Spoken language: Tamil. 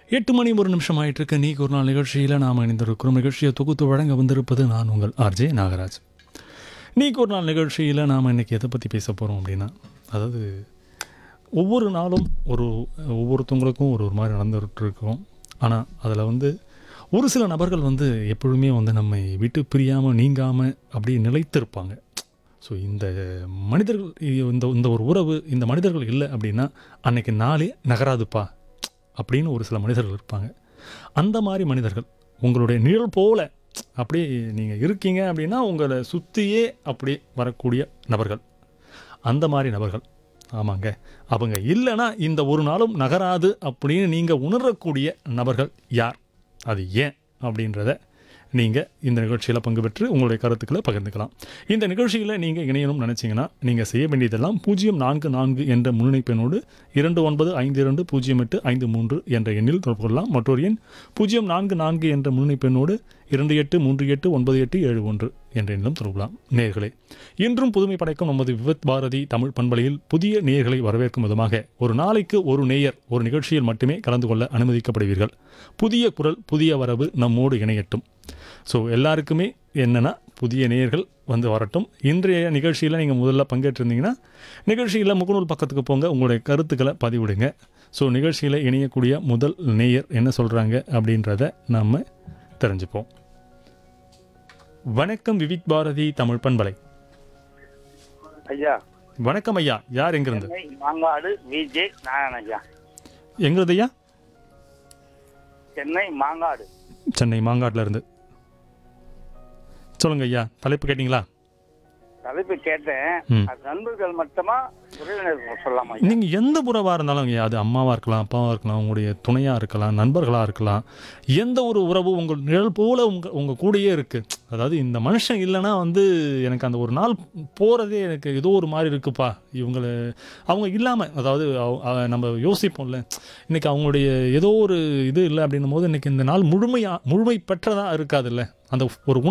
எட்டு மணி ஒரு நிமிஷம் ஆயிட்டு இருக்க நீ ஒரு நாள் நிகழ்ச்சியில் நாம் இணைந்திருக்கிறோம் நிகழ்ச்சியை தொகுத்து வழங்க வந்திருப்பது நான் உங்கள் ஆர்ஜே நாகராஜ் நீக்கு ஒரு நாள் நிகழ்ச்சியில் நாம் இன்னைக்கு எதை பற்றி பேச போகிறோம் அப்படின்னா அதாவது ஒவ்வொரு நாளும் ஒரு ஒவ்வொருத்தவங்களுக்கும் ஒரு ஒரு மாதிரி நடந்துகிட்டு இருக்கோம் ஆனால் அதில் வந்து ஒரு சில நபர்கள் வந்து எப்பொழுதுமே வந்து நம்மை விட்டு பிரியாமல் நீங்காமல் அப்படியே நிலைத்திருப்பாங்க ஸோ இந்த மனிதர்கள் இந்த இந்த ஒரு உறவு இந்த மனிதர்கள் இல்லை அப்படின்னா அன்னைக்கு நாளே நகராதுப்பா அப்படின்னு ஒரு சில மனிதர்கள் இருப்பாங்க அந்த மாதிரி மனிதர்கள் உங்களுடைய நிழல் போல அப்படியே நீங்கள் இருக்கீங்க அப்படின்னா உங்களை சுற்றியே அப்படியே வரக்கூடிய நபர்கள் அந்த மாதிரி நபர்கள் ஆமாங்க அவங்க இல்லைன்னா இந்த ஒரு நாளும் நகராது அப்படின்னு நீங்கள் உணரக்கூடிய நபர்கள் யார் அது ஏன் அப்படின்றத நீங்கள் இந்த நிகழ்ச்சியில் பங்கு பெற்று உங்களுடைய கருத்துக்களை பகிர்ந்துக்கலாம் இந்த நிகழ்ச்சியில் நீங்கள் இணையணும்னு நினச்சிங்கன்னா நீங்கள் செய்ய வேண்டியதெல்லாம் பூஜ்ஜியம் நான்கு நான்கு என்ற முன்னிணைப்பெண்ணோடு இரண்டு ஒன்பது ஐந்து இரண்டு பூஜ்ஜியம் எட்டு ஐந்து மூன்று என்ற எண்ணில் தொடர்பு கொள்ளலாம் மற்றொரு எண் பூஜ்ஜியம் நான்கு நான்கு என்ற முன்னிணைப்பெண்ணோடு இரண்டு எட்டு மூன்று எட்டு ஒன்பது எட்டு ஏழு ஒன்று என்ற எண்ணிலும் தொடரலாம் நேர்களே இன்றும் புதுமை படைக்கும் நமது விவத் பாரதி தமிழ் பண்பலையில் புதிய நேயர்களை வரவேற்கும் விதமாக ஒரு நாளைக்கு ஒரு நேயர் ஒரு நிகழ்ச்சியில் மட்டுமே கலந்து கொள்ள அனுமதிக்கப்படுவீர்கள் புதிய குரல் புதிய வரவு நம்மோடு இணையட்டும் ஸோ எல்லாருக்குமே என்னென்னா புதிய நேயர்கள் வந்து வரட்டும் இன்றைய நிகழ்ச்சியில் நீங்கள் முதல்ல பங்கேற்றிருந்தீங்கன்னா நிகழ்ச்சியில் முகநூல் பக்கத்துக்கு போங்க உங்களுடைய கருத்துக்களை பதிவிடுங்க ஸோ நிகழ்ச்சியில் இணையக்கூடிய முதல் நேயர் என்ன சொல்கிறாங்க அப்படின்றத நம்ம தெரிஞ்சுப்போம் வணக்கம் விவிக் பாரதி தமிழ் பண்பலை ஐயா வணக்கம் ஐயா யார் எங்கிருந்து சென்னை மாங்காடு விஜே நாராயண ஐயா எங்கிறது ஐயா சென்னை மாங்காடு சென்னை மாங்காட்டில் இருந்து சொல்லுங்க ஐயா தலைப்பு கேட்டிங்களா தலைப்பு கேட்டேன் ம். அது நண்பர்கள் மட்டுமா உறவினர் சொல்லலாமா ஐயா நீங்கள் எந்த உறவாக இருந்தாலும் ஐயா அது அம்மாவாக இருக்கலாம் அப்பாவாக இருக்கலாம் உங்களுடைய துணையாக இருக்கலாம் நண்பர்களாக இருக்கலாம் எந்த ஒரு உறவு உங்கள் நிழல் போல உங்கள் உங்கள் கூடயே இருக்குது அதாவது இந்த மனுஷன் இல்லைன்னா வந்து எனக்கு அந்த ஒரு நாள் போகிறதே எனக்கு ஏதோ ஒரு மாதிரி இருக்குப்பா இவங்களை அவங்க இல்லாமல் அதாவது அவ- அவ- நம்ம யோசிப்போம்ல இன்னைக்கு அவங்களுடைய ஏதோ ஒரு இது இல்லை அப்படின்னும் போது இன்னைக்கு இந்த நாள் முழுமையாக முழுமை பெற்றதாக இருக்காதுல்ல அந்த ஒரு